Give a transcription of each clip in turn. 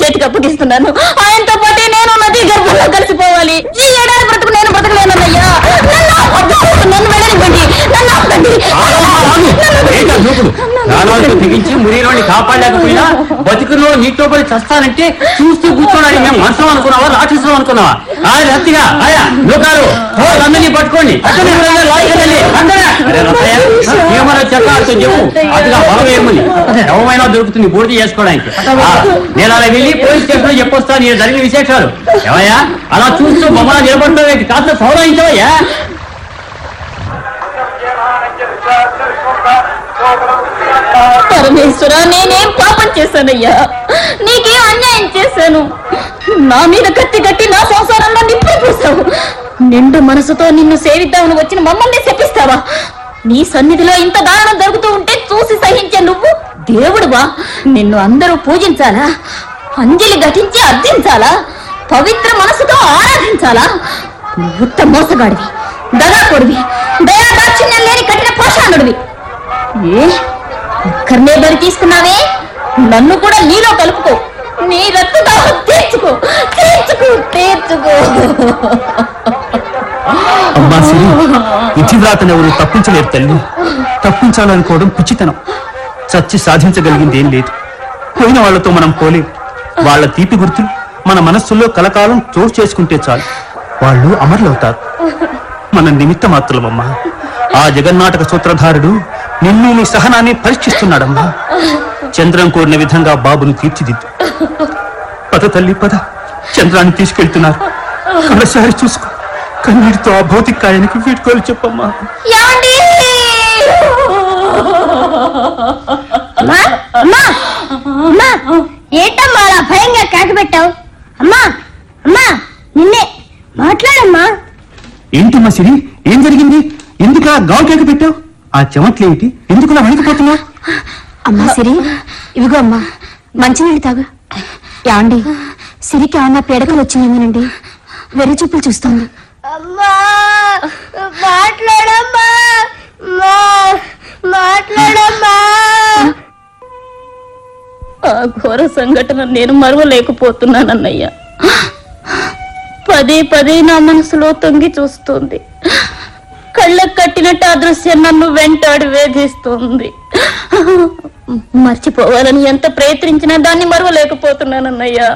చేతికి అప్పగిస్తున్నాను ఆయనతో పాటే నేను నది గర్భంలో కలిసిపోవాలి ఈ ఏడాది బ్రతుకు నేను బ్రతకలేనన్నయ్యా నన్ను ఆపొద్దు. నన్ను వెళ్ళనివ్వండి నన్ను ఆపండి ఏంటా దూకుడు ప్రాణాలతో తెగించి మురిలోని కాపాడలేకపోయినా బతుకులో నీటితో పడి చస్తానంటే చూస్తూ కూర్చోడానికి మేము మనుషులు అనుకున్నావా రాక్షసులు అనుకున్నావా ఆ రత్తిగా ఆయా లోకాలు అందరినీ పట్టుకోండి అక్కడే ఎవరైనా లాయకెళ్ళండి. అందరా? అరే రత్తయ్య, ఏమన్నా చెప్పాల్సి చెప్పు అదిగా బలం ఏముంది ఎవమైనా దొరుకుతుంది పూర్తి చేసుకోవడానికి ఆ, నేను అలా వెళ్ళి పోలీస్ స్టేషన్ లో చెప్పొస్తా నేను జరిగిన విశేషాలు ఏమయ్యా అలా చూస్తూ మమ్మల్ని నిలబడతావేంటి కాస్త సౌరాయించవయ్యా పరమేశ్వర నేనేం పాపం చేశానయ్యా నీకేం అన్యాయం చేశాను నా మీద కత్తి కట్టి నా సంసారంలో నిప్పులు పూసావు నిండు మనసుతో నిన్ను సేవిద్దామని వచ్చిన మమ్మల్ని శపిస్తావా నీ సన్నిధిలో ఇంత దారుణం జరుగుతూ ఉంటే చూసి సహించే నువ్వు దేవుడువా నిన్ను అందరూ పూజించాలా అంజలి ఘటించి అర్థించాలా పవిత్ర మనసుతో ఆరాధించాలా నువ్వు ఉత్త మోసగాడివి దగాకొడివి దయా దాక్షిణ్యం లేని కఠిన పోషాణుడివి ఏ ఒక్కరినే బలి తీసుకున్నావే నన్ను కూడా నీలో కలుపుకో నీ రక్తదాహం తీర్చుకో తీర్చుకో తీర్చుకో అమ్మా సిరి విధివ్రాతను ఎవరు తప్పించలేరు తల్లి తప్పించాలనుకోవడం పిచ్చితనం చచ్చి సాధించగలిగింది ఏం లేదు పోయిన వాళ్ళతో మనం పోలేం వాళ్ళ తీపి గుర్తులు మన మనస్సుల్లో కలకాలం చోటు చేసుకుంటే చాలు వాళ్ళు అమరులవుతారు మన నిమిత్త మాత్రమమ్మా ఆ జగన్నాటక సూత్రధారుడు నిన్ను నీ సహనాన్ని పరీక్షిస్తున్నాడమ్మా చంద్రం కోరిన విధంగా బాబును తీర్చిదిద్దు పద తల్లి పద చంద్రాన్ని తీసుకెళ్తున్నారు కడసారి చూసుకో కన్నీటితో ఆ భౌతిక కాయానికి వీడ్కోలు చెప్పమ్మా ఏమండి అమ్మా అమ్మా అమ్మా ఏంటమ్మా అలా భయంగా కేక పెట్టావు అమ్మా అమ్మా నిన్నే మాట్లాడమ్మా ఏంటమ్మా సిరి ఏం జరిగింది ఎందుకు ఆ గావు కేక పెట్టావు ఆ చెమట్లేమిటి ఎందుకు అలా వణికిపోతున్నావు అమ్మా సిరి ఇవిగో అమ్మా మంచినీళ్ళు తాగు యాండి సిరికి ఏమన్నా పీడకలు వచ్చిందేమోనండి వెర్రి చూపులు చూస్తుంది అమ్మా మాట్లాడమ్మా అమ్మా, మాట్లాడమ్మా ఆ ఘోర సంఘటన నేను మరవలేకపోతున్నానన్నయ్య పదే పదే నా మనసులో తొంగి చూస్తుంది కళ్ళకు కట్టినట్టు ఆ దృశ్యం నన్ను వెంటాడి వేధిస్తుంది మర్చిపోవాలని ఎంత ప్రయత్నించినా దాన్ని మరవలేకపోతున్నానన్నయ్య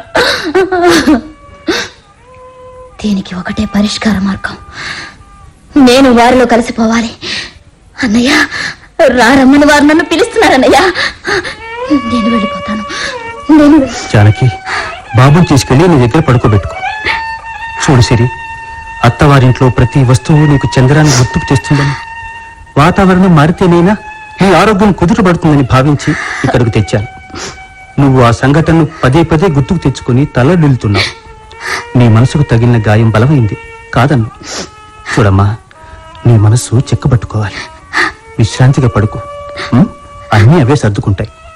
దీనికి ఒకటే పరిష్కార మార్గం నేను వారిలో కలిసిపోవాలి అన్నయ్య రారమ్మని వారు నన్ను పిలుస్తున్నారన్నయ్య నేను వెళ్ళిపోతాను నేను వెళ్ళి- జానకి బాబుని తీసుకెళ్లి నీ దగ్గర పడుకోబెట్టుకో చూడు సిరి అత్తవారింట్లో ప్రతి వస్తువు నీకు చంద్రాన్ని గుర్తుకు తెస్తుందని వాతావరణం మారితేనైనా నీ ఆరోగ్యం కుదుటపడుతుందని భావించి ఇక్కడికి తెచ్చాను నువ్వు ఆ సంఘటనను పదే పదే గుర్తుకు తెచ్చుకుని తలడిల్లుతున్నావు నీ మనసుకు తగిలిన గాయం బలమైంది కాదన్ను చూడమ్మా నీ మనస్సు చెక్కబట్టుకోవాలి విశ్రాంతిగా పడుకో ఉం? అన్నీ అవే సర్దుకుంటాయి